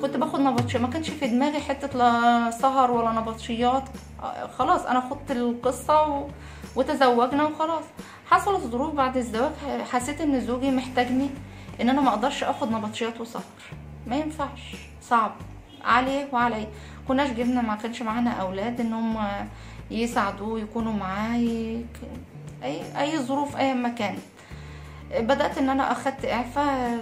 كنت باخد نبطشيات ما كانش في دماغي حته لا سهر ولا نبطشيات آه، خلاص انا خدت القصه و... وتزوجنا وخلاص حصلت ظروف بعد الزواج حسيت ان زوجي محتاجني ان انا ما اقدرش اخد نبطشيات وسهر ما ينفعش صعب عليه وعلي كناش جبنا ما كانش معانا اولاد ان هم يساعدوه يكونوا معاه ي- اي اي ظروف اي ما كانت بدات ان انا اخدت اعفاء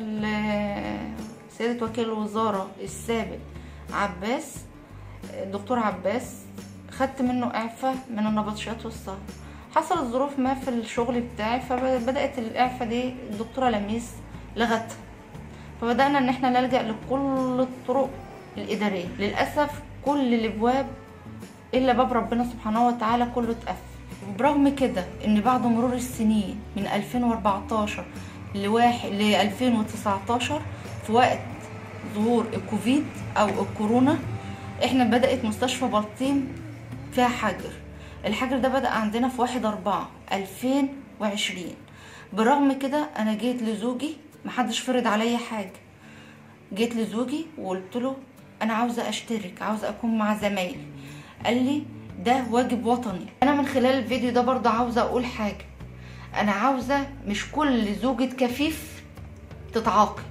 لسياده وكيل الوزاره السابق عباس الدكتور عباس خدت منه اعفاء من النبطشيات والسهر حصلت ظروف ما في الشغل بتاعي فبدات الاعفاء دي الدكتوره لميس لغتها فبدانا ان احنا نلجا لكل الطرق الاداريه للاسف كل الابواب الا باب ربنا سبحانه وتعالى كله اتقفل وبرغم كده ان بعد مرور السنين من 2014 لواحد ل 2019 في وقت ظهور الكوفيد او الكورونا احنا بدات مستشفى بلطيم فيها حجر الحجر ده بدا عندنا في واحد أربعة 2020 برغم كده انا جيت لزوجي محدش فرض عليا حاجه جيت لزوجي وقلت له انا عاوزه اشترك عاوزه اكون مع زمايلي قال لي ده واجب وطني انا من خلال الفيديو ده برضه عاوزه اقول حاجه انا عاوزه مش كل زوجة كفيف تتعاقب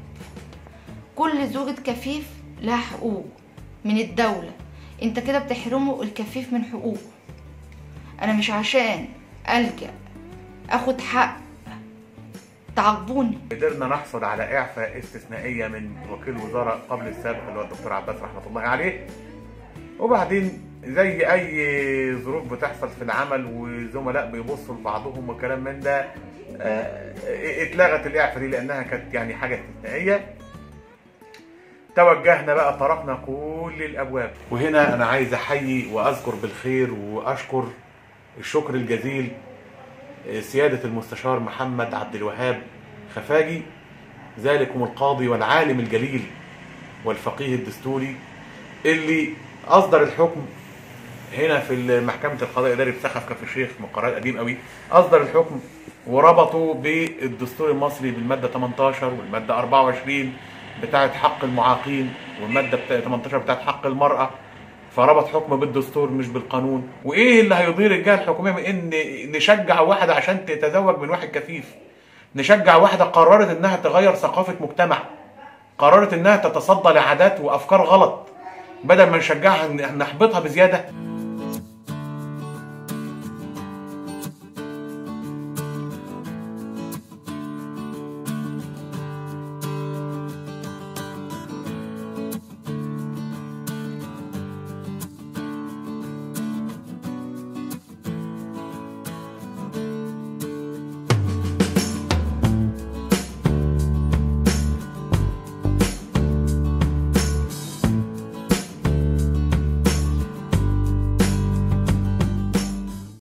كل زوجة كفيف لها حقوق من الدولة انت كده بتحرمه الكفيف من حقوقه انا مش عشان الجأ اخد حق تعاقبوني قدرنا نحصل على اعفاء استثنائيه من وكيل الوزاره قبل السابق اللي هو الدكتور عباس رحمه الله عليه وبعدين زي اي ظروف بتحصل في العمل وزملاء بيبصوا لبعضهم وكلام من ده آه، اتلغت الاعفاء دي لانها كانت يعني حاجه استثنائيه توجهنا بقى طرقنا كل الابواب وهنا انا عايز احيي واذكر بالخير واشكر الشكر الجزيل سيادة المستشار محمد عبد الوهاب خفاجي ذلكم القاضي والعالم الجليل والفقيه الدستوري اللي أصدر الحكم هنا في محكمة القضاء الإداري في سخف كفر الشيخ من قرار قديم قوي أصدر الحكم وربطه بالدستور المصري بالمادة 18 والمادة 24 بتاعة حق المعاقين والمادة بتاعة 18 بتاعة حق المرأة فربط حكم بالدستور مش بالقانون وايه اللي هيضير الجهه الحكوميه من ان نشجع واحده عشان تتزوج من واحد كفيف نشجع واحده قررت انها تغير ثقافه مجتمع قررت انها تتصدى لعادات وافكار غلط بدل ما نشجعها نحبطها بزياده